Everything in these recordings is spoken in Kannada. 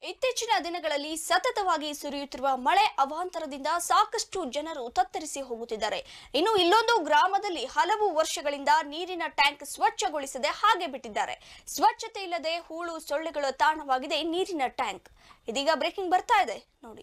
ಇತ್ತೀಚಿನ ದಿನಗಳಲ್ಲಿ ಸತತವಾಗಿ ಸುರಿಯುತ್ತಿರುವ ಮಳೆ ಅವಾಂತರದಿಂದ ಸಾಕಷ್ಟು ಜನರು ತತ್ತರಿಸಿ ಹೋಗುತ್ತಿದ್ದಾರೆ ಇನ್ನು ಇಲ್ಲೊಂದು ಗ್ರಾಮದಲ್ಲಿ ಹಲವು ವರ್ಷಗಳಿಂದ ನೀರಿನ ಟ್ಯಾಂಕ್ ಸ್ವಚ್ಛಗೊಳಿಸದೆ ಹಾಗೆ ಬಿಟ್ಟಿದ್ದಾರೆ ಸ್ವಚ್ಛತೆ ಇಲ್ಲದೆ ಹೂಳು ಸೊಳ್ಳೆಗಳ ತಾಣವಾಗಿದೆ ನೀರಿನ ಟ್ಯಾಂಕ್ ಇದೀಗ ಬ್ರೇಕಿಂಗ್ ಬರ್ತಾ ಇದೆ ನೋಡಿ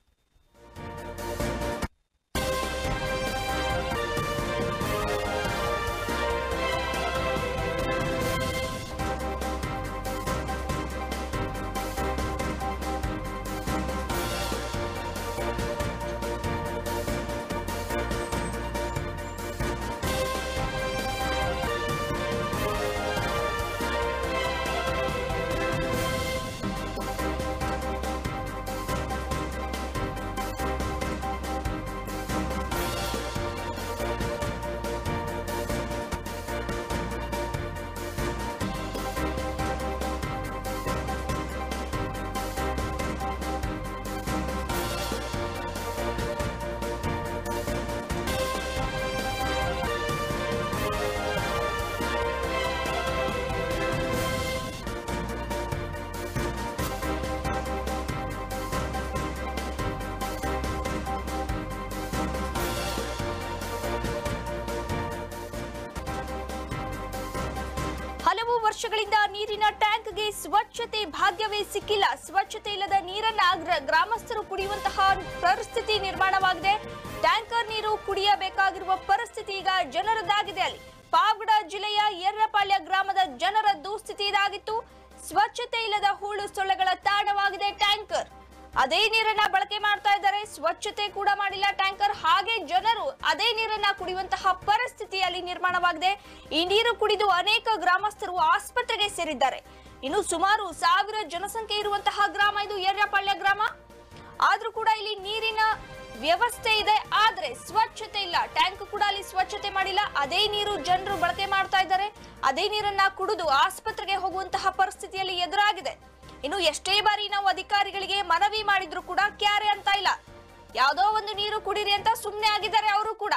ಹಲವು ವರ್ಷಗಳಿಂದ ನೀರಿನ ಟ್ಯಾಂಕ್ಗೆ ಸ್ವಚ್ಛತೆ ಭಾಗ್ಯವೇ ಸಿಕ್ಕಿಲ್ಲ ಸ್ವಚ್ಛತೆ ಇಲ್ಲದ ನೀರನ್ನ ಗ್ರ- ಗ್ರಾಮಸ್ಥರು ಕುಡಿಯುವಂತಹ ಪರಿಸ್ಥಿತಿ ನಿರ್ಮಾಣವಾಗಿದೆ ಟ್ಯಾಂಕರ್ ನೀರು ಕುಡಿಯಬೇಕಾಗಿರುವ ಪರಿಸ್ಥಿತಿ ಈಗ ಜನರದ್ದಾಗಿದೆ ಅಲ್ಲಿ ಪಾವಗಡ ಜಿಲ್ಲೆಯ ಯರ್ರಪಾಳ್ಯ ಗ್ರಾಮದ ಜನರ ದುಸ್ಥಿತಿ ಇದಾಗಿತ್ತು ಸ್ವಚ್ಛತೆ ಇಲ್ಲದ ಹೂಳು ಸೊಳ್ಳೆಗಳ ತಾಣವಾಗಿದೆ ಟ್ಯಾಂಕರ್ ಅದೇ ನೀರನ್ನ ಬಳಕೆ ಮಾಡ್ತಾ ಇದ್ದಾರೆ ಸ್ವಚ್ಛತೆ ಕೂಡ ಮಾಡಿಲ್ಲ ಟ್ಯಾಂಕರ್ ಹಾಗೆ ಜನರು ಅದೇ ನೀರನ್ನ ಕುಡಿಯುವಂತಹ ಪರಿಸ್ಥಿತಿ ಅಲ್ಲಿ ನಿರ್ಮಾಣವಾಗಿದೆ ಈ ನೀರು ಕುಡಿದು ಅನೇಕ ಗ್ರಾಮಸ್ಥರು ಆಸ್ಪತ್ರೆಗೆ ಸೇರಿದ್ದಾರೆ ಇನ್ನು ಸುಮಾರು ಸಾವಿರ ಜನಸಂಖ್ಯೆ ಇರುವಂತಹ ಗ್ರಾಮ ಇದು ಯರ್ರಪಾಳ್ಯ ಗ್ರಾಮ ಆದ್ರೂ ಕೂಡ ಇಲ್ಲಿ ನೀರಿನ ವ್ಯವಸ್ಥೆ ಇದೆ ಆದ್ರೆ ಸ್ವಚ್ಛತೆ ಇಲ್ಲ ಟ್ಯಾಂಕ್ ಕೂಡ ಅಲ್ಲಿ ಸ್ವಚ್ಛತೆ ಮಾಡಿಲ್ಲ ಅದೇ ನೀರು ಜನರು ಬಳಕೆ ಮಾಡ್ತಾ ಇದ್ದಾರೆ ಅದೇ ನೀರನ್ನ ಕುಡಿದು ಆಸ್ಪತ್ರೆಗೆ ಹೋಗುವಂತಹ ಪರಿಸ್ಥಿತಿಯಲ್ಲಿ ಎದುರಾಗಿದೆ ಇನ್ನು ಎಷ್ಟೇ ಬಾರಿ ನಾವು ಅಧಿಕಾರಿಗಳಿಗೆ ಮನವಿ ಮಾಡಿದ್ರು ಕೂಡ ಕ್ಯಾರೆ ಅಂತ ಇಲ್ಲ ಯಾವ್ದೋ ಒಂದು ನೀರು ಕುಡೀರಿ ಅಂತ ಸುಮ್ನೆ ಆಗಿದ್ದಾರೆ ಅವರು ಕೂಡ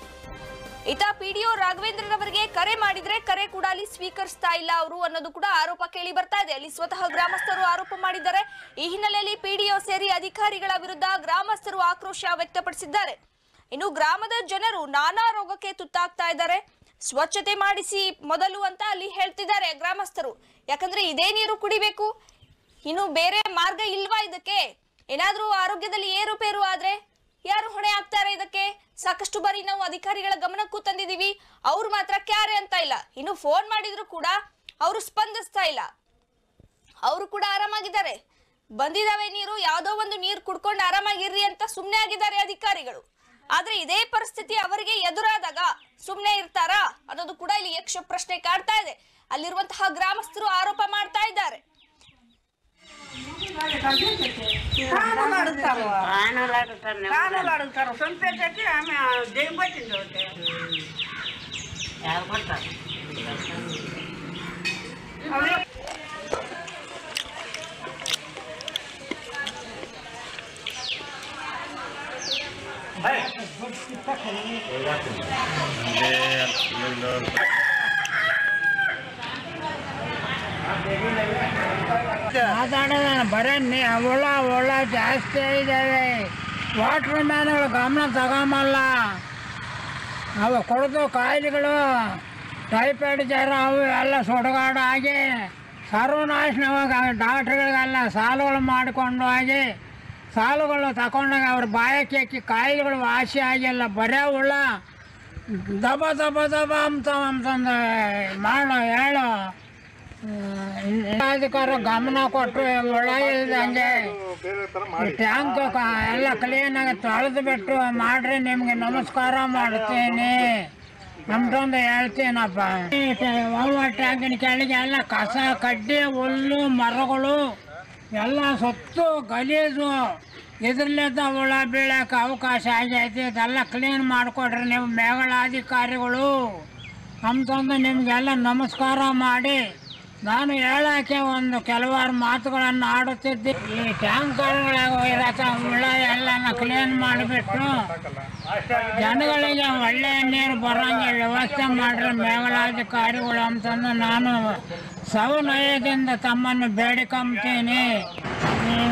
ಇತ ಪಿಡಿಒ ರಾಘವೇಂದ್ರರವರಿಗೆ ಕರೆ ಮಾಡಿದ್ರೆ ಕರೆ ಕೂಡ ಅಲ್ಲಿ ಸ್ವೀಕರಿಸ್ತಾ ಇಲ್ಲ ಅವರು ಅನ್ನೋದು ಕೂಡ ಆರೋಪ ಕೇಳಿ ಬರ್ತಾ ಇದೆ ಅಲ್ಲಿ ಸ್ವತಃ ಗ್ರಾಮಸ್ಥರು ಆರೋಪ ಮಾಡಿದ್ದಾರೆ ಈ ಹಿನ್ನೆಲೆಯಲ್ಲಿ ಪಿಡಿಒ ಸೇರಿ ಅಧಿಕಾರಿಗಳ ವಿರುದ್ಧ ಗ್ರಾಮಸ್ಥರು ಆಕ್ರೋಶ ವ್ಯಕ್ತಪಡಿಸಿದ್ದಾರೆ ಇನ್ನು ಗ್ರಾಮದ ಜನರು ನಾನಾ ರೋಗಕ್ಕೆ ತುತ್ತಾಗ್ತಾ ಇದ್ದಾರೆ ಸ್ವಚ್ಛತೆ ಮಾಡಿಸಿ ಮೊದಲು ಅಂತ ಅಲ್ಲಿ ಹೇಳ್ತಿದ್ದಾರೆ ಗ್ರಾಮಸ್ಥರು ಯಾಕಂದ್ರೆ ಇದೇ ನೀರು ಕುಡಿಬೇಕು ಇನ್ನು ಬೇರೆ ಮಾರ್ಗ ಇಲ್ವಾ ಇದಕ್ಕೆ ಏನಾದ್ರೂ ಆರೋಗ್ಯದಲ್ಲಿ ಏರುಪೇರು ಆದ್ರೆ ಯಾರು ಹೊಣೆ ಆಗ್ತಾರೆ ಇದಕ್ಕೆ ಸಾಕಷ್ಟು ಬಾರಿ ನಾವು ಅಧಿಕಾರಿಗಳ ಗಮನಕ್ಕೂ ತಂದಿದೀವಿ ಅವ್ರು ಮಾತ್ರ ಕ್ಯಾರೆ ಅಂತ ಇಲ್ಲ ಇನ್ನು ಫೋನ್ ಮಾಡಿದ್ರು ಕೂಡ ಅವರು ಸ್ಪಂದಿಸ್ತಾ ಇಲ್ಲ ಅವರು ಕೂಡ ಆರಾಮಾಗಿದ್ದಾರೆ ಬಂದಿದಾವೆ ನೀರು ಯಾವ್ದೋ ಒಂದು ನೀರು ಕುಡ್ಕೊಂಡು ಆರಾಮಾಗಿರ್ರಿ ಅಂತ ಸುಮ್ನೆ ಆಗಿದ್ದಾರೆ ಅಧಿಕಾರಿಗಳು ಆದ್ರೆ ಇದೇ ಪರಿಸ್ಥಿತಿ ಅವರಿಗೆ ಎದುರಾದಾಗ ಸುಮ್ನೆ ಇರ್ತಾರಾ ಅನ್ನೋದು ಕೂಡ ಇಲ್ಲಿ ಯಕ್ಷ ಪ್ರಶ್ನೆ ಕಾಡ್ತಾ ಇದೆ ಅಲ್ಲಿರುವಂತಹ ಗ್ರಾಮಸ್ಥರು ಆರೋಪ ಮಾಡ್ತಾ ಇದ್ದಾರೆ ಕಾಣಲು ಆಡುತ್ತಾರೋ ಕಾಣಲಾಡುತ್ತಾನೆ ಕಾಣಲು ಆಡುತ್ತಾರೋ ಸಂಪೇಟಕ್ಕೆ ಆಮೇಲೆ ದೇವತಿಂದ ಯಾರು ಕೊಡ್ತಾರೆ ಮಾತಾಡೋಣ ಬರೀ ನೀ ಒಳ ಒಳ ಜಾಸ್ತಿ ಇದ್ದಾವೆ ವಾಟರ್ ಮ್ಯಾನ್ಗಳು ಗಮನ ತಗೊಂಬಲ್ಲ ಅವು ಕೊಡದು ಕಾಯಿಲೆಗಳು ಟೈಫಾಯ್ಡ್ ಜ್ವರ ಅವು ಎಲ್ಲ ಸುಡುಗಾಡು ಆಗಿ ಸರ್ವನಾಶನವಾಗ ಡಾಕ್ಟ್ರುಗಳಿಗೆಲ್ಲ ಸಾಲುಗಳು ಮಾಡಿಕೊಂಡು ಹೋಗಿ ಸಾಲುಗಳು ತಗೊಂಡಾಗ ಅವ್ರ ಬಾಯಕ್ಕೆ ಹಾಕಿ ಕಾಯಿಲೆಗಳು ವಾಸಿ ಆಗಿಲ್ಲ ಬರೇ ಉಳ್ಳ ದಬ ದಬ ದಬ ಅಂತ ಅಂತಂದು ಮಾಡೋ ಹೇಳು ಅಧಿಕಾರ ಗಮನ ಕೊಟ್ಟು ಒಳ ಇಲ್ದಂಗೆ ಟ್ಯಾಂಕ್ ಎಲ್ಲ ಕ್ಲೀನಾಗಿ ತೊಳೆದು ಬಿಟ್ಟು ಮಾಡ್ರಿ ನಿಮ್ಗೆ ನಮಸ್ಕಾರ ಮಾಡ್ತೀನಿ ನಮ್ದೊಂದು ಹೇಳ್ತೀನಪ್ಪ ಅವ ಟ್ಯಾಂಕಿನ ಕೆಳಗೆ ಎಲ್ಲ ಕಸ ಕಡ್ಡಿ ಹುಲ್ಲು ಮರಗಳು ಎಲ್ಲ ಸೊತ್ತು ಗಲೀಜು ಇದ್ರಲ್ಲಿದ್ದ ಹುಳ ಬೀಳಕ್ಕೆ ಅವಕಾಶ ಆಗೈತಿ ಇದೆಲ್ಲ ಕ್ಲೀನ್ ಮಾಡಿಕೊಡ್ರಿ ನೀವು ಮೇಗಳಾಧಿಕಾರಿಗಳು ಅಂತಂದು ನಿಮಗೆಲ್ಲ ನಮಸ್ಕಾರ ಮಾಡಿ ನಾನು ಹೇಳೋಕ್ಕೆ ಒಂದು ಕೆಲವಾರು ಮಾತುಗಳನ್ನು ಆಡುತ್ತಿದ್ದೆ ಈ ಟ್ಯಾಂಕರ್ಗಳಾಗ ಇರತ್ತ ಹುಳ ಎಲ್ಲನ ಕ್ಲೀನ್ ಮಾಡಿಬಿಟ್ಟು ಜನಗಳಿಗೆ ಒಳ್ಳೆಯ ನೀರು ಬರೋಂಗೆ ವ್ಯವಸ್ಥೆ ಮಾಡ್ರಿ ಮೇಘಲಾಧಿಕಾರಿಗಳು ಅಂತಂದು ನಾನು ಸೌನಯದಿಂದ ತಮ್ಮನ್ನು ಬೇಡಿಕೊಂತೀನಿ ಈ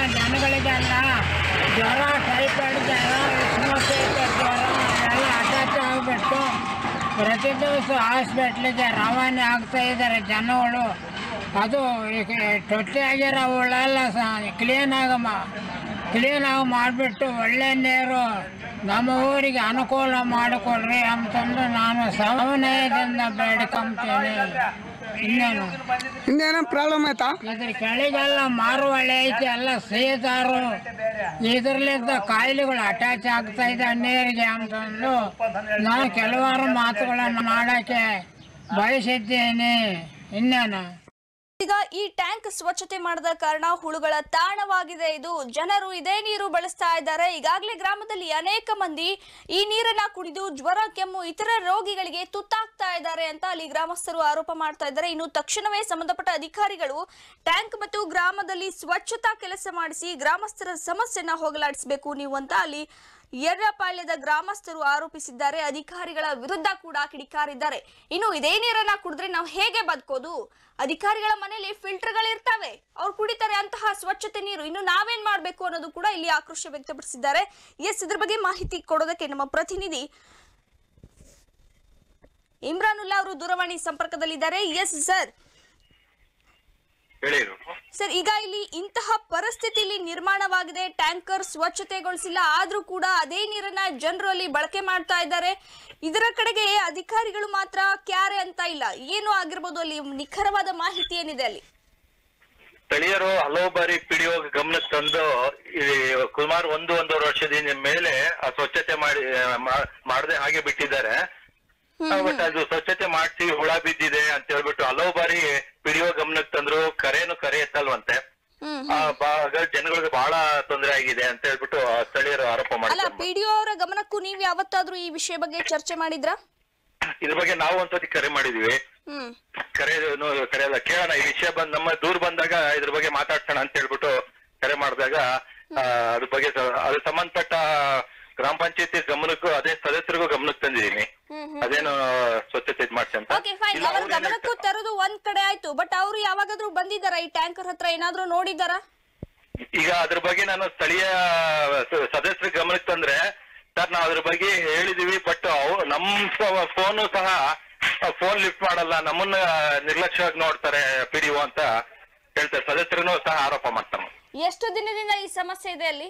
ಜನಗಳಿಗೆಲ್ಲ ಜ್ವರ ಟೈಫಾಯ್ಡ್ ಜ್ವರ ಉಷ್ಣೋಪೇತ ಜ್ವರ ಎಲ್ಲ ಅಟ್ಯಾಚ್ ಆಗಿಬಿಟ್ಟು ಪ್ರತಿ ದಿವಸ ಹಾಸ್ಪಿಟ್ಲಿಗೆ ರವಾನೆ ಆಗ್ತಾ ಇದ್ದಾರೆ ಜನಗಳು ಅದು ಈಗ ತೊಟ್ಟಿ ಆಗಿರೋವುಗಳೆಲ್ಲ ಸಹ ಕ್ಲೀನಾಗಿ ಮಾ ಕ್ಲೀನಾಗಿ ಮಾಡಿಬಿಟ್ಟು ಒಳ್ಳೆ ನೀರು ನಮ್ಮ ಊರಿಗೆ ಅನುಕೂಲ ಮಾಡಿಕೊಡ್ರಿ ಅಂತಂದು ನಾನು ಸವನಯದಿಂದ ಬೇಡ್ಕೊಂತೀನಿ ಇನ್ನೇನು ಇನ್ನೇನೋ ಪ್ರಾಬ್ಲಮ್ ಆಯ್ತಾ ಇದ್ರ ಕೆಳಗೆಲ್ಲ ಮಾರುವಳಿ ಐತಿ ಎಲ್ಲ ಸೇತಾರು ಇದರ್ಲಿದ್ದ ಕಾಯಿಲೆಗಳು ಅಟ್ಯಾಚ್ ಆಗ್ತಾ ಇದೆ ನೀರಿಗೆ ಅಂತಂದು ನಾನು ಕೆಲವಾರು ಮಾತುಗಳನ್ನು ಮಾಡಕ್ಕೆ ಬಯಸಿದ್ದೀನಿ ಇನ್ನೇನು ಈಗ ಈ ಟ್ಯಾಂಕ್ ಸ್ವಚ್ಛತೆ ಮಾಡದ ಕಾರಣ ಹುಳುಗಳ ತಾಣವಾಗಿದೆ ಇದು ಜನರು ಇದೇ ನೀರು ಬಳಸ್ತಾ ಇದ್ದಾರೆ ಈಗಾಗಲೇ ಗ್ರಾಮದಲ್ಲಿ ಅನೇಕ ಮಂದಿ ಈ ನೀರನ್ನ ಕುಡಿದು ಜ್ವರ ಕೆಮ್ಮು ಇತರ ರೋಗಿಗಳಿಗೆ ತುತ್ತಾಗ್ತಾ ಇದ್ದಾರೆ ಅಂತ ಅಲ್ಲಿ ಗ್ರಾಮಸ್ಥರು ಆರೋಪ ಮಾಡ್ತಾ ಇದ್ದಾರೆ ಇನ್ನು ತಕ್ಷಣವೇ ಸಂಬಂಧಪಟ್ಟ ಅಧಿಕಾರಿಗಳು ಟ್ಯಾಂಕ್ ಮತ್ತು ಗ್ರಾಮದಲ್ಲಿ ಸ್ವಚ್ಛತಾ ಕೆಲಸ ಮಾಡಿಸಿ ಗ್ರಾಮಸ್ಥರ ಸಮಸ್ಯೆನ ಹೋಗಲಾಡಿಸಬೇಕು ನೀವು ಅಂತ ಅಲ್ಲಿ ಯರ್ರಪಾಳ್ಯದ ಗ್ರಾಮಸ್ಥರು ಆರೋಪಿಸಿದ್ದಾರೆ ಅಧಿಕಾರಿಗಳ ವಿರುದ್ಧ ಕೂಡ ಕಿಡಿಕಾರಿದ್ದಾರೆ ಇನ್ನು ಇದೇ ನೀರನ್ನ ಕುಡಿದ್ರೆ ನಾವು ಹೇಗೆ ಬದುಕೋದು ಅಧಿಕಾರಿಗಳ ಮನೆಯಲ್ಲಿ ಫಿಲ್ಟರ್ಗಳು ಇರ್ತವೆ ಅವ್ರು ಕುಡಿತಾರೆ ಅಂತಹ ಸ್ವಚ್ಛತೆ ನೀರು ಇನ್ನು ನಾವೇನ್ ಮಾಡ್ಬೇಕು ಅನ್ನೋದು ಕೂಡ ಇಲ್ಲಿ ಆಕ್ರೋಶ ವ್ಯಕ್ತಪಡಿಸಿದ್ದಾರೆ ಎಸ್ ಇದ್ರ ಬಗ್ಗೆ ಮಾಹಿತಿ ಕೊಡೋದಕ್ಕೆ ನಮ್ಮ ಪ್ರತಿನಿಧಿ ಇಮ್ರಾನುಲ್ಲಾ ಅವರು ದೂರವಾಣಿ ಸಂಪರ್ಕದಲ್ಲಿದ್ದಾರೆ ಎಸ್ ಸರ್ ಹೇಳಿ ಸರ್ ಈಗ ಇಲ್ಲಿ ಇಂತಹ ಪರಿಸ್ಥಿತಿ ಇಲ್ಲಿ ನಿರ್ಮಾಣವಾಗಿದೆ ಟ್ಯಾಂಕರ್ ಸ್ವಚ್ಛತೆಗೊಳಿಸಿಲ್ಲ ಆದ್ರೂ ಕೂಡ ಅದೇ ನೀರನ್ನ ಜನರು ಅಲ್ಲಿ ಬಳಕೆ ಮಾಡ್ತಾ ಇದ್ದಾರೆ ಇದರ ಕಡೆಗೆ ಅಧಿಕಾರಿಗಳು ಮಾತ್ರ ಕ್ಯಾರೆ ಅಂತ ಇಲ್ಲ ಏನು ಆಗಿರ್ಬೋದು ಅಲ್ಲಿ ನಿಖರವಾದ ಮಾಹಿತಿ ಏನಿದೆ ಅಲ್ಲಿ ಸ್ಥಳೀಯರು ಹಲವು ಬಾರಿ ಪಿಡಿಒ ಗಮನಕ್ಕೆ ತಂದು ಈ ಸುಮಾರು ಒಂದು ಒಂದೂವರೆ ವರ್ಷದಿಂದ ಮೇಲೆ ಆ ಸ್ವಚ್ಛತೆ ಮಾಡಿ ಮಾ- ಮಾಡದೆ ಹಾಗೆ ಬಿಟ್ಟಿದ್ದಾರೆ ಬಟ್ ಅದು ಸ್ವಚ್ಛತೆ ಮಾಡಿಸಿ ಹುಳ ಬಿದ್ದಿದೆ ಅಂತ ಹೇಳ್ಬಿಟ್ಟು ಹಲವು ಬಾರಿ ಪಿಡಿಒ ಗಮನಕ್ಕೆ ತಂದ್ರು ಕರೆನು ಕರೆ ಎತ್ತಲ್ವಂತೆ ಹ್ಮ್ ಆ ಬಾ- ಜನಗಳಿಗೆ ಬಹಳ ತೊಂದರೆ ಆಗಿದೆ ಅಂತ ಹೇಳ್ಬಿಟ್ಟು ಆ ಸ್ಥಳೀಯರು ಆರೋಪ ಅಲ್ಲ ಮಾಡ್ತಾರೆ ಪಿಡಿಒ ಅವರ ಗಮನಕ್ಕೂ ನೀವು ಯಾವತ್ತಾದ್ರೂ ಈ ವಿಷಯ ಬಗ್ಗೆ ಚರ್ಚೆ ಮಾಡಿದ್ರಾ ಇದ್ರ ಬಗ್ಗೆ ನಾವು ಒಂದ್ಸತಿ ಕರೆ ಮಾಡಿದ್ವಿ ಹ್ಮ್ ಕರೆ ಕರೆಯಲ್ಲ ಕೇಳೋಣ ಈ ವಿಷಯ ಬಂದ್ ನಮ್ಮ ದೂರ ಬಂದಾಗ ಇದ್ರ ಬಗ್ಗೆ ಮಾತಾಡ್ಸೋಣ ಅಂತ ಹೇಳ್ಬಿಟ್ಟು ಕರೆ ಮಾಡಿದಾಗ ಅದ್ರ ಬಗ್ಗೆ ಸ- ಅದು ಸಂಬಂಧಪಟ್ಟ ಗ್ರಾಮ ಪಂಚಾಯತಿ ಗಮನಕ್ಕೂ ಅದೇ ಸದಸ್ಯರಿಗೂ ಗಮನಕ್ಕೆ ತಂದಿದ್ದೀನಿ ಹ್ಮ್ ಹ್ಮ್ ಅದೇನು ಸ್ವಚ್ಛತೆ ಇದ್ ಮಾಡ್ಸಿ ಅಂತ ಓಕೆ ಫೈನ್ ಇಲ್ಲ, ಅವರ ಅವ್ರು ಏನ್ ಗಮನಕ್ಕೂ ಹೇಳ್ತಾರೆ- ತರೋದು ಒಂದ್ ಕಡೆ ಆಯ್ತು ಬಟ್ ಅವರು ಯಾವಾಗಾದ್ರೂ ಬಂದಿದ್ದಾರಾ ಈ ಟ್ಯಾಂಕರ್ ಹತ್ರ ಏನಾದ್ರೂ ನೋಡಿದಾರಾ ಈಗ ಅದ್ರ ಬಗ್ಗೆ ನಾನು ಸ್ಥಳೀಯ ಸ- ಸದಸ್ಯರ ಗಮನಕ್ಕೆ ತಂದ್ರೆ ಸರ್ ನಾವು ಅದ್ರ ಬಗ್ಗೆ ಹೇಳಿದೀವಿ ಬಟ್ ನಮ್ ಫೋನು ಸಹ ಫೋನ್ ಲಿಫ್ಟ್ ಮಾಡಲ್ಲ ನಮ್ಮನ್ನ ನಿರ್ಲಕ್ಷ್ಯವಾಗಿ ನೋಡ್ತಾರೆ ಪಿಡಿಒ ಅಂತ ಹೇಳ್ತಾರೆ ಸದಸ್ಯರನ್ನು ಸಹ ಆರೋಪ ಮಾಡ್ತಾರೆ ಎಷ್ಟು ದಿನದಿಂದ ಈ ಸಮಸ್ಯೆ ಇದೆ ಅಲ್ಲಿ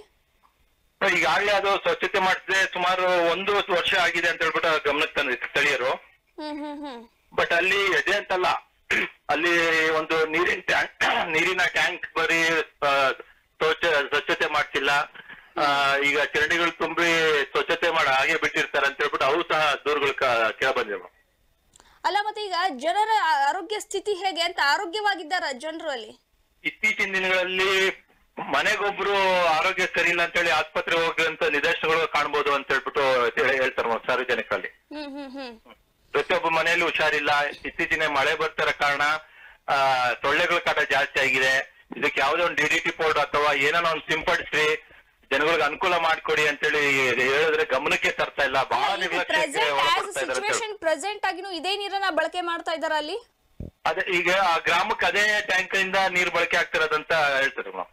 ಈಗಾಗಲೇ ಅದು ಸ್ವಚ್ಛತೆ ಮಾಡಿಸಿದೆ ಸುಮಾರು ಒಂದು ವರ್ಷ ಆಗಿದೆ ಅಂತ ಹೇಳ್ಬಿಟ್ಟು ಗಮನಕ್ಕೆ ತಂದಿತ್ತು ಸ್ಥಳೀಯರು ಹ್ಮ್ ಹ್ಮ್ ಹ್ಮ್ ಬಟ್ ಅಲ್ಲಿ ಇದೆ ಅಂತಲ್ಲ ಅಲ್ಲಿ ಒಂದು ನೀರಿನ ಟ್ಯಾಂಕ್ ನೀರಿನ ಟ್ಯಾಂಕ್ ಬರೀ ಆ, ಸ್ವಚ್ಛ ಸ್ವಚ್ಛತೆ ಮಾಡ್ತಿಲ್ಲ ಆ, ಈಗ ಚರಂಡಿಗಳು ತುಂಬಿ ಸ್ವಚ್ಛತೆ ಮಾಡಿ ಹಾಗೆ ಬಿಟ್ಟಿರ್ತಾರೆ ಅಂತ ಹೇಳ್ಬಿಟ್ಟು ಅವು ಸಹ ದೂರುಗಳು ಕೇಳ ಬಂದಿವೆ ಅಲ್ಲ ಮತ್ತೆ ಈಗ ಜನರ ಆ- ಆರೋಗ್ಯ ಸ್ಥಿತಿ ಹೇಗೆ ಅಂತ ಆರೋಗ್ಯವಾಗಿದ್ದಾರ ಜನರು ಅಲ್ಲಿ ಇತ್ತೀಚಿನ ದಿನಗಳಲ್ಲಿ ಮನೆಗೊಬ್ರು ಆರೋಗ್ಯ ಸರಿ ಇಲ್ಲ ಅಂತೇಳಿ ಆಸ್ಪತ್ರೆ ಹೋಗುವಂತ ನಿದರ್ಶನಗಳು ಕಾಣ್ಬೋದು ಅಂತ ಹೇಳ್ಬಿಟ್ಟು ಹೇಳಿ- ಹೇಳ್ತಾರೆ ಸಾರ್ವಜನಿಕರಲ್ಲಿ ಹ್ಮ್ ಹ್ಮ್ ಹ್ಮ್ ಪ್ರತಿಯೊಬ್ಬ ಮನೆಯಲ್ಲಿ ಹುಷಾರಿಲ್ಲ ಇತ್ತೀಚಿನ ಮಳೆ ಬರ್ತಿರೋ ಕಾರಣ ಆ ಸೊಳ್ಳೆಗಳ ಕಾಟ ಜಾಸ್ತಿ ಆಗಿದೆ ಇದಕ್ಕೆ ಯಾವುದೇ ಒಂದು ಡಿ ಡಿ ಟಿ ಪೌಡರ್ ಅಥವಾ ಏನೋ ಒಂದು ಸಿಂಪಡಿಸಿ ಜನಗಳಿಗೆ ಅನುಕೂಲ ಮಾಡ್ಕೊಡಿ ಅಂತೇಳಿ ಹೇಳಿದ್ರೆ ಗಮನಕ್ಕೆ ತರ್ತಾ ಇಲ್ಲ ಬಹಳ ನಿರ್ಲಕ್ಷ್ಯಕ್ಕೆ ಪ್ರೆಸೆಂಟ್ ಆಸ್ ಒಳಪಡ್ತಾ ಇದ್ದಾರೆ ಅಂತ ಹೇಳಿ. ಸಿಚುವೇಶನ್ ಪ್ರೆಸೆಂಟ್ ಆಗಿನೂ ಇದೇ ನೀರನ್ನ ಬಳಕೆ ಮಾಡ್ತಾ ಇದಾರ ಅಲ್ಲಿ ಅದೇ ಈಗ ಆ ಗ್ರಾಮಕ್ಕೆ ಅದೇ ಟ್ಯಾಂಕ್ ಇಂದ ನೀರು ಬಳಕೆ ಆಗ್ತಿರೋದಂತ ಹೇಳ್ತಾರೆ ಮೇಡಮ್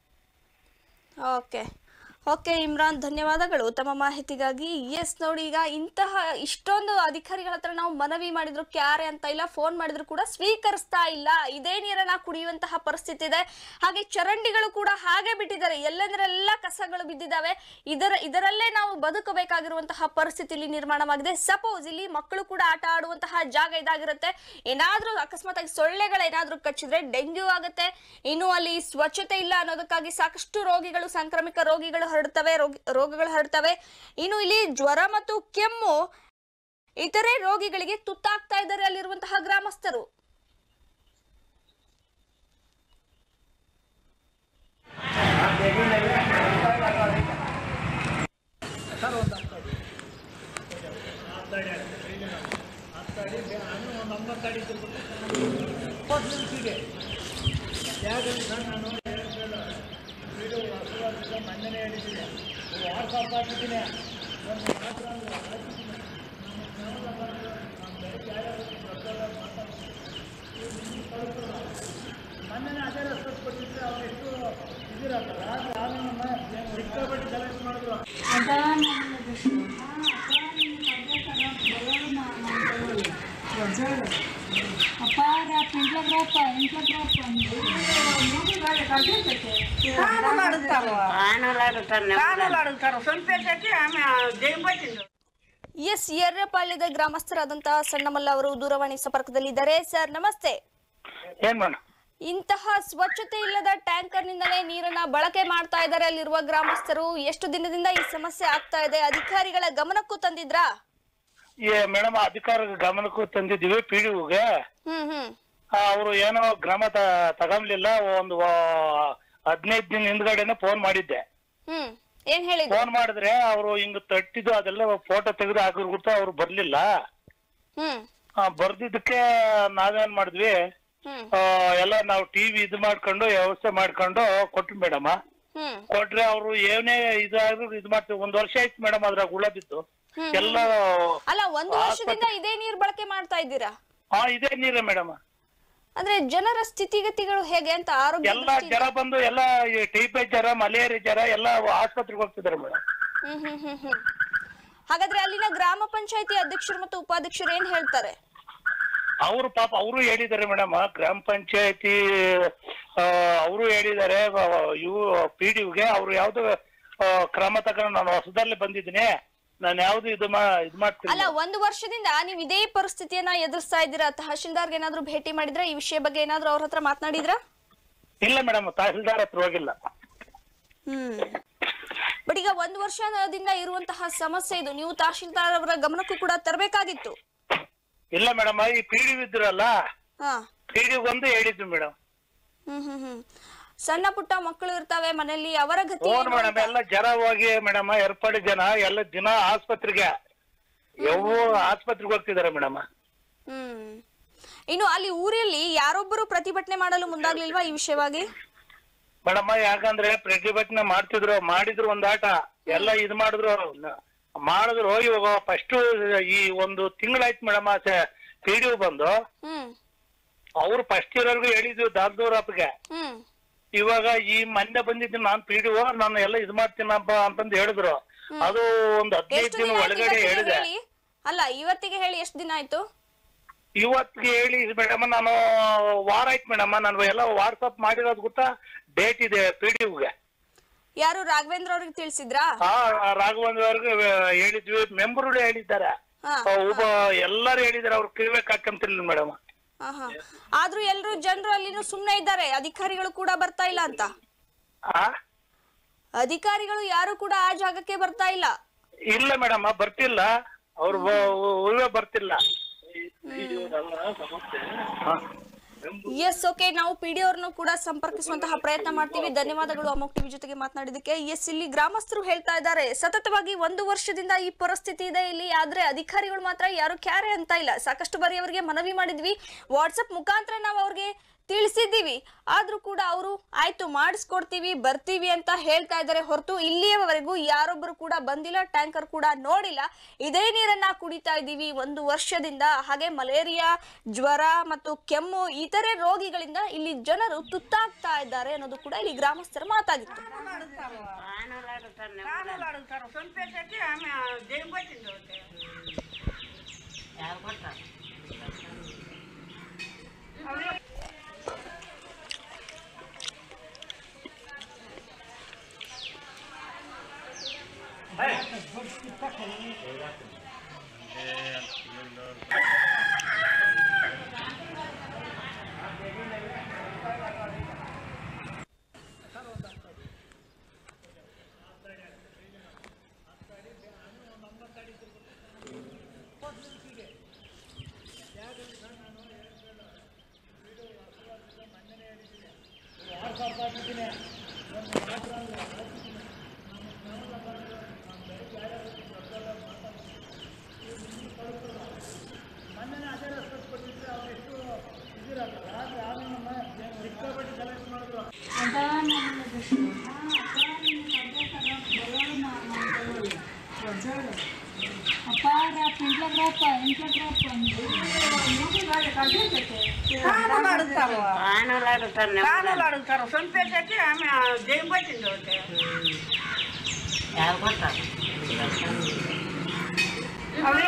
ಓಕೆ ಓಕೆ ಇಮ್ರಾನ್ ಧನ್ಯವಾದಗಳು ತಮ್ಮ ಮಾಹಿತಿಗಾಗಿ ಎಸ್ ನೋಡಿ ಈಗ ಇಂತಹ ಇಷ್ಟೊಂದು ಅಧಿಕಾರಿಗಳ ಹತ್ರ ನಾವು ಮನವಿ ಮಾಡಿದ್ರು ಕ್ಯಾರೆ ಅಂತ ಇಲ್ಲ ಫೋನ್ ಮಾಡಿದ್ರು ಕೂಡ ಸ್ವೀಕರಿಸ್ತಾ ಇಲ್ಲ ಇದೇ ನೀರನ್ನ ಕುಡಿಯುವಂತಹ ಪರಿಸ್ಥಿತಿ ಇದೆ ಹಾಗೆ ಚರಂಡಿಗಳು ಕೂಡ ಹಾಗೆ ಬಿಟ್ಟಿದ್ದಾರೆ ಎಲ್ಲಂದ್ರೆಲ್ಲ ಕಸಗಳು ಬಿದ್ದಿದ್ದಾವೆ ಇದರ ಇದರಲ್ಲೇ ನಾವು ಬದುಕಬೇಕಾಗಿರುವಂತಹ ಪರಿಸ್ಥಿತಿ ಇಲ್ಲಿ ನಿರ್ಮಾಣವಾಗಿದೆ ಸಪೋಸ್ ಇಲ್ಲಿ ಮಕ್ಕಳು ಕೂಡ ಆಟ ಆಡುವಂತಹ ಜಾಗ ಇದಾಗಿರುತ್ತೆ ಏನಾದ್ರೂ ಅಕಸ್ಮಾತ್ ಆಗಿ ಸೊಳ್ಳೆಗಳು ಏನಾದ್ರೂ ಕಚ್ಚಿದ್ರೆ ಡೆಂಗ್ಯೂ ಆಗುತ್ತೆ ಇನ್ನು ಅಲ್ಲಿ ಸ್ವಚ್ಛತೆ ಇಲ್ಲ ಅನ್ನೋದಕ್ಕಾಗಿ ಸಾಕಷ್ಟು ರೋಗಿಗಳು ಸಾಂಕ್ರಾಮಿಕ ರೋಗಿಗಳು ಹರಡ್ತವೆ ರೋಗಿ ರೋಗಗಳು ಹರಡ್ತವೆ ಇನ್ನು ಇಲ್ಲಿ ಜ್ವರ ಮತ್ತು ಕೆಮ್ಮು ಇತರೆ ರೋಗಿಗಳಿಗೆ ತುತ್ತಾಗ್ತಾ ಇದ್ದಾರೆ ಅಲ್ಲಿರುವಂತಹ ಗ್ರಾಮಸ್ಥರು ಮೊನ್ನೆ ಅದೇ ರಸ್ತೆ ಕೊಟ್ಟಿದ್ರೆ ಅವ್ರು ಎಷ್ಟು ಇದಿರತ್ತಲ್ಲ ಆಮೇಲೆ ಸಿಕ್ಕಾಪಟ್ಟೆ ಕಲೆಕ್ಟ್ ಮಾಡಿದ್ರು ಕಾಣಲು ಆಡುತ್ತಾರೋ ಕಾಣಲು ಆಡುತ್ತಾರೋ ಸ್ವಲ್ಪ ಹೆಚ್ಚಾಕಿ ಆಮೇಲೆ ದೇವ್ ಬಟ್ಟಿಂದು ಎಸ್ ಎರ್ರಪಾಳ್ಯದ ಗ್ರಾಮಸ್ಥರಾದಂತಹ ಸಣ್ಣಮಲ್ಲ ಅವರು ದೂರವಾಣಿ ಸಂಪರ್ಕದಲ್ಲಿದ್ದಾರೆ ಸರ್ ನಮಸ್ತೆ ಏನ್ ಮೇಡಮ್ ಇಂತಹ ಸ್ವಚ್ಛತೆ ಇಲ್ಲದ ಟ್ಯಾಂಕರ್ ನಿಂದಲೇ ನೀರನ್ನ ಬಳಕೆ ಮಾಡ್ತಾ ಇದ್ದಾರೆ ಅಲ್ಲಿರುವ ಗ್ರಾಮಸ್ಥರು ಎಷ್ಟು ದಿನದಿಂದ ಈ ಸಮಸ್ಯೆ ಆಗ್ತಾ ಇದೆ ಅಧಿಕಾರಿಗಳ ಗಮನಕ್ಕೂ ತಂದಿದ್ರಾ ಏ ಮೇಡಮ್ ಅಧಿಕಾರ ಗಮನಕ್ಕೂ ತಂದಿದ್ದೀವಿ ಪಿ ಡಿ ಗೆ ಹ್ಮ್ ಹ್ಮ್ ಅವರು ಏನೋ ಕ್ರಮ ತ- ತಗೊಂಡ್ಲಿಲ್ಲ ಒಂದು ಹದಿನೈದು ದಿನ ಹಿಂದ್ಗಡೆನೆ ಫೋನ್ ಮಾಡಿದ್ದೆ ಹ್ಮ್ ಏನ್ ಹೇಳಿದ್ರು ಫೋನ್ ಮಾಡಿದ್ರೆ ಅವರು ಹಿಂಗ್ ತಟ್ಟಿದ್ದು ಅದೆಲ್ಲ ಫೋಟೋ ತೆಗೆದು ಹಾಕಿರ್ಬಿಟ್ಟು ಅವ್ರು ಬರ್ಲಿಲ್ಲ ಹ್ಮ್ ಆ, ಬರ್ದಿದ್ದಕ್ಕೆ ನಾವೇನ್ ಮಾಡಿದ್ವಿ ಹ್ಮ್ ಆ, ಎಲ್ಲ ನಾವು ಟಿವಿ ಇದು ಮಾಡ್ಕೊಂಡು ವ್ಯವಸ್ಥೆ ಮಾಡ್ಕೊಂಡು ಕೊಟ್ವಿ ಮೇಡಮ್ ಹ್ಮ್ ಕೊಟ್ರೆ ಅವರು ಏನೇ ಇದಾದ್ರು ಇದು ಮಾಡ್ತೀವಿ ಒಂದ್ ವರ್ಷ ಆಯ್ತು ಮೇಡಮ್ ಅದ್ರಾಗ ಹುಳ ಬಿದ್ದು ಹ್ಮ್. ಎಲ್ಲ ಅಲ್ಲ ಒಂದು ವರ್ಷದಿಂದ ಇದೇ ನೀರ್ ಬಳಕೆ ಮಾಡ್ತಾ ಇದ್ದೀರಾ ಹಾ ಇದೇ ನೀರೇ ಮೇಡಮ್ ಅಂದ್ರೆ ಜನರ ಸ್ಥಿತಿಗತಿಗಳು ಹೇಗೆ ಅಂತ ಆರೋಗ್ಯ ಎಲ್ಲ ದೃಷ್ಟಿಯಿಂದ- ಜ್ವರ ಬಂದು ಎಲ್ಲ ಟೈಫಾಯ್ಡ್ ಜ್ವರ ಮಲೇರಿಯಾ ಜ್ವರ ಎಲ್ಲ ಆಸ್ಪತ್ರೆಗೆ ಹೋಗ್ತಿದ್ದಾರೆ ಮೇಡಮ್ ಹ್ಮ್ ಹ್ಮ್ ಹ್ಮ್ ಹ್ಮ್ ಹಾಗಾದ್ರೆ ಅಲ್ಲಿನ ಗ್ರಾಮ ಪಂಚಾಯತಿ ಅಧ್ಯಕ್ಷರು ಮತ್ತು ಉಪಾಧ್ಯಕ್ಷರು ಏನ್ ಹೇಳ್ತಾರೆ ಅವರು ಪಾಪ ಅವರು ಹೇಳಿದ್ದಾರೆ ಮೇಡಮ್ ಗ್ರಾಮ ಪಂಚಾಯತಿ ಅವರು ಹೇಳಿದ್ದಾರೆ ಇವು ಪಿ ಡಿ ಗೆ ಅವ್ರು ಯಾವ್ದು ಆ, ಕ್ರಮ ತಗೊಂಡು ನಾನು ಹೊಸದಲ್ಲಿ ಬಂದಿದ್ದೀನಿ ನಾನು ಯಾವ್ದು ಇದು ಮಾ ಇದು ಮಾಡ್ತೀನಿ ಅಲ್ಲ ಒಂದು ವರ್ಷದಿಂದ ನೀವು ಇದೇ ಪರಿಸ್ಥಿತಿಯನ್ನ ಎದುರಿಸ್ತಾ ಇದ್ದೀರಾ ತಹಶೀಲ್ದಾರ್ಗೆ ಏನಾದ್ರು ಭೇಟಿ ಮಾಡಿದ್ರ ಈ ವಿಷಯ ಬಗ್ಗೆ ಏನಾದ್ರು ಅವ್ರ ಹತ್ರ ಮಾತನಾಡಿದ್ರ ಇಲ್ಲ ಮೇಡಮ್ ತಹಸೀಲ್ದಾರ್ ಹತ್ರ ಹೋಗಿಲ್ಲ ಹ್ಮ್ ಬಟ್ ಈಗ ಒಂದು ವರ್ಷದಿಂದ ಇರುವಂತಹ ಸಮಸ್ಯೆ ಇದು ನೀವು ತಹಶೀಲ್ದಾರ್ ಅವರ ಗಮನಕ್ಕೂ ಕೂಡ ತರಬೇಕಾಗಿತ್ತು ಇಲ್ಲ ಮೇಡಮ್ ಈ ಪಿ ಡಿ ಇದ್ರಲ್ಲ ಹಾ ಪಿ ಡಿ ಒಂದು ಹೇಳಿದ್ರು ಮೇಡಮ್ ಹ್ಮ್ ಹ್ಮ್ ಹ್ಮ್ ಸಣ್ಣ ಪುಟ್ಟ ಮಕ್ಕಳು ಇರ್ತಾವೆ ಮನೆಯಲ್ಲಿ ಅವರ ಗತಿ ಫೋನ್ ಏನು ಮೇಡಮ್ ಅಂತ? ಎಲ್ಲ ಜನ ಹೋಗಿ ಮೇಡಮ್ ಏರ್ಪಾಡಿ ಜನ ಎಲ್ಲ ದಿನ ಆಸ್ಪತ್ರೆಗೆ ಯಾವ ಆಸ್ಪತ್ರೆಗೆ ಹೋಗ್ತಿದ್ದಾರೆ ಮೇಡಮ್ ಹ್ಮ್ ಇನ್ನು ಅಲ್ಲಿ ಊರಲ್ಲಿ ಯಾರೊಬ್ಬರು ಪ್ರತಿಭಟನೆ ಮಾಡಲು ಮುಂದಾಗ್ಲಿಲ್ವಾ ಈ ವಿಷಯವಾಗಿ ಮೇಡಮ್ ಯಾಕಂದ್ರೆ ಪ್ರತಿಭಟನೆ ಮಾಡ್ತಿದ್ರು ಮಾಡಿದ್ರು ಒಂದ್ ಆಟ ಎಲ್ಲ ಇದ್ ಮಾಡಿದ್ರು ನ- ಮಾಡಿದ್ರು ಇವಾಗ ಫಸ್ಟ್ ಈ ಒಂದು ತಿಂಗಳಾಯ್ತು ಮೇಡಮ್ ಪಿ ಡಿ ಬಂದು ಹ್ಮ್ ಅವ್ರು ಫಸ್ಟ್ ಇರೋರ್ಗು ಹೇಳಿದ್ವಿ ದಾಲ್ದೂರಪ್ಪಗೆ ಹ್ಮ್ ಇವಾಗ ಈ ಮೊನ್ನೆ ಬಂದಿದ್ದು ನಾನ್ ಪಿ ಡಿ ನಾನು ಎಲ್ಲ ಇದ್ ಮಾಡ್ತೀನಪ್ಪ ಅಂತಂದು ಹೇಳಿದ್ರು ಅದು ಒಂದ್ ಹದಿನೈದು ಎಷ್ಟು ದಿನ ದಿನ ಆಯ್ತು ಒಳಗಡೆ ಇವತ್ತಿಗೆ ಹೇಳಿದೆ ಹೇಳಿ ಅಲ್ಲ ಇವತ್ತಿಗೆ ಹೇಳಿ ಎಷ್ಟು ದಿನ ಆಯ್ತು ಇವತ್ತಿಗೆ ಹೇಳಿ ಮೇಡಮ್ ನಾನು ವಾರ ಆಯ್ತು ಮೇಡಮ್ ನಾನು ಎಲ್ಲ ವಾಟ್ಸಪ್ ಮಾಡಿರೋದು ಗೊತ್ತಾ ಡೇಟ್ ಇದೆ ಪಿ ಡಿ ಯಾರು ರಾಘವೇಂದ್ರ ಅವ್ರಿಗೆ ತಿಳಿಸಿದ್ರಾ ಹಾ ರಾಘವೇಂದ್ರ ಅವ್ರಿಗೆ ಹೇಳಿದ್ವಿ ಮೆಂಬರ್ಗಳು ಹೇಳಿದ್ದಾರೆ ಹಾ ಆ, ಒಬ್ಬ ಎಲ್ಲರೂ ಹೇಳಿದಾರೆ ಅವ್ರು ಕಿವಿಗೆ ಹಾಕಂತಿರ್ಲಿಲ್ಲ ಮೇಡಮ್ ಹಾ ಹಾ ಆದ್ರೂ ಎಲ್ರು ಜನರು ಅಲ್ಲಿನೂ ಸುಮ್ನೆ ಇದ್ದಾರೆ ಅಧಿಕಾರಿಗಳು ಕೂಡ ಬರ್ತಾ ಇಲ್ಲ ಅಂತ ಆ ಅಧಿಕಾರಿಗಳು ಯಾರು ಕೂಡ ಆ ಜಾಗಕ್ಕೆ ಬರ್ತಾ ಇಲ್ಲ ಇಲ್ಲ ಮೇಡಮ್ ಬರ್ತಿಲ್ಲ ಅವ್ರು ಉಳಿವೆ ಬರ್ತಿಲ್ಲ ಹಾ. ಎಸ್ ಓಕೆ ನಾವು ಪಿ ಡಿ ಅವ್ರನ್ನು ಕೂಡ ಸಂಪರ್ಕಿಸುವಂತಹ ಪ್ರಯತ್ನ ಮಾಡ್ತೀವಿ ಧನ್ಯವಾದಗಳು ಅಮೋಕ್ ಟಿವಿ ಜೊತೆಗೆ ಮಾತನಾಡಿದಕ್ಕೆ ಎಸ್ ಇಲ್ಲಿ ಗ್ರಾಮಸ್ಥರು ಹೇಳ್ತಾ ಇದ್ದಾರೆ ಸತತವಾಗಿ ಒಂದು ವರ್ಷದಿಂದ ಈ ಪರಿಸ್ಥಿತಿ ಇದೆ ಇಲ್ಲಿ ಆದ್ರೆ ಅಧಿಕಾರಿಗಳು ಮಾತ್ರ ಯಾರು ಕ್ಯಾರೆ ಅಂತ ಇಲ್ಲ ಸಾಕಷ್ಟು ಬಾರಿ ಅವರಿಗೆ ಮನವಿ ಮಾಡಿದ್ವಿ ವಾಟ್ಸಪ್ ಮುಖಾಂತರ ನಾವು ಅವ್ರಿಗೆ ತಿಳಿಸಿದ್ದೀವಿ ಆದ್ರೂ ಕೂಡ ಅವರು ಆಯ್ತು ಮಾಡಿಸ್ಕೊಡ್ತೀವಿ ಬರ್ತೀವಿ ಅಂತ ಹೇಳ್ತಾ ಇದ್ದಾರೆ ಹೊರತು ಇಲ್ಲಿಯವರೆಗೂ ಯಾರೊಬ್ಬರು ಕೂಡ ಬಂದಿಲ್ಲ ಟ್ಯಾಂಕರ್ ಕೂಡ ನೋಡಿಲ್ಲ ಇದೇ ನೀರನ್ನ ಕುಡಿತಾ ಇದ್ದೀವಿ ಒಂದು ವರ್ಷದಿಂದ ಹಾಗೆ ಮಲೇರಿಯಾ ಜ್ವರ ಮತ್ತು ಕೆಮ್ಮು ಇತರೆ ರೋಗಿಗಳಿಂದ ಇಲ್ಲಿ ಜನರು ತುತ್ತಾಗ್ತಾ ಇದ್ದಾರೆ ಅನ್ನೋದು ಕೂಡ ಇಲ್ಲಿ ಗ್ರಾಮಸ್ಥರ ಮಾತಾಗಿತ್ತು ಕಾಣಲು ಆಡುತ್ತಾರೋ ಸ್ವಲ್ಪ ಹೆಚ್ಚಾಕಿ ಆಮೇಲೆ ದೇವ್ ಬಟ್ಟಿಂದು ಕಾಣಲು ಆಡುತ್ತಾರೋ ಕಾಣಲು ಆಡುತ್ತಾರೆ ಕಾಣಲು ಆಡುತ್ತಾರೋ ಸ್ವಲ್ಪ ಹಾಕಿ ಆಮೇಲೆ ಜೈಂಬ ತಿಂದೋತೆ ಯಾರು ಗೊತ್ತಾರೆ ಅವೇ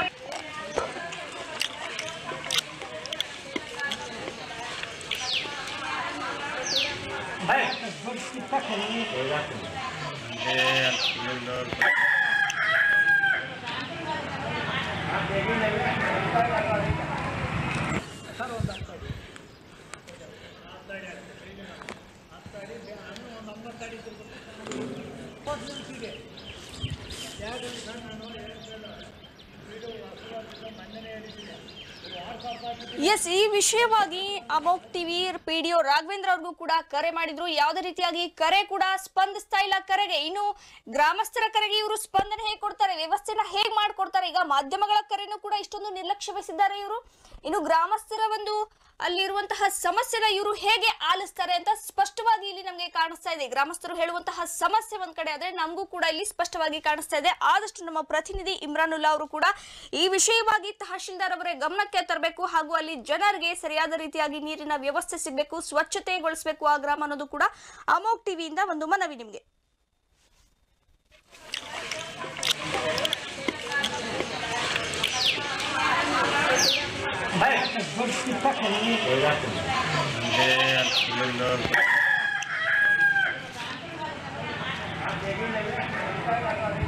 ಎಸ್ ಈ ವಿಷಯವಾಗಿ ಅಮೋಕ್ ಟಿವಿ ಪಿಡಿಒ ರಾಘವೇಂದ್ರ ಅವ್ರಿಗೂ ಕೂಡ ಕರೆ ಮಾಡಿದ್ರು ಯಾವುದೇ ರೀತಿಯಾಗಿ ಕರೆ ಕೂಡ ಸ್ಪಂದಿಸ್ತಾ ಇಲ್ಲ ಕರೆಗೆ ಇನ್ನು ಗ್ರಾಮಸ್ಥರ ಕರೆಗೆ ಇವರು ಸ್ಪಂದನೆ ಹೇಗೆ ಕೊಡ್ತಾರೆ ವ್ಯವಸ್ಥೆನ ಹೇಗೆ ಮಾಡ್ಕೊಡ್ತಾರೆ ಈಗ ಮಾಧ್ಯಮಗಳ ಕರೆನೂ ಕೂಡ ಇಷ್ಟೊಂದು ನಿರ್ಲಕ್ಷ್ಯ ವಹಿಸಿದ್ದಾರೆ ಇವರು ಇನ್ನು ಗ್ರಾಮಸ್ಥರ ಒಂದು ಅಲ್ಲಿರುವಂತಹ ಸಮಸ್ಯೆನ ಇವರು ಹೇಗೆ ಆಲಿಸ್ತಾರೆ ಅಂತ ಸ್ಪಷ್ಟವಾಗಿ ಇಲ್ಲಿ ನಮಗೆ ಕಾಣಿಸ್ತಾ ಇದೆ ಗ್ರಾಮಸ್ಥರು ಹೇಳುವಂತಹ ಸಮಸ್ಯೆ ಒಂದ್ ಕಡೆ ಆದ್ರೆ ನಮಗೂ ಕೂಡ ಇಲ್ಲಿ ಸ್ಪಷ್ಟವಾಗಿ ಕಾಣಿಸ್ತಾ ಇದೆ ಆದಷ್ಟು ನಮ್ಮ ಪ್ರತಿನಿಧಿ ಇಮ್ರಾನುಲ್ಲಾ ಅವರು ಕೂಡ ಈ ವಿಷಯವಾಗಿ ತಹಶೀಲ್ದಾರ್ ಅವರ ಗಮನಕ್ಕೆ ತರಬೇಕು ಹಾಗೂ ಅಲ್ಲಿ ಜನರಿಗೆ ಸರಿಯಾದ ರೀತಿಯಾಗಿ ನೀರಿನ ವ್ಯವಸ್ಥೆ ಸಿಗಬೇಕು ಸ್ವಚ್ಛತೆಗೊಳಿಸಬೇಕು ಆ ಗ್ರಾಮ ಅನ್ನೋದು ಕೂಡ ಅಮೋಕ್ ಟಿವಿಯಿಂದ ಒಂದು ಮನವಿ ನಿಮಗೆ Yeah.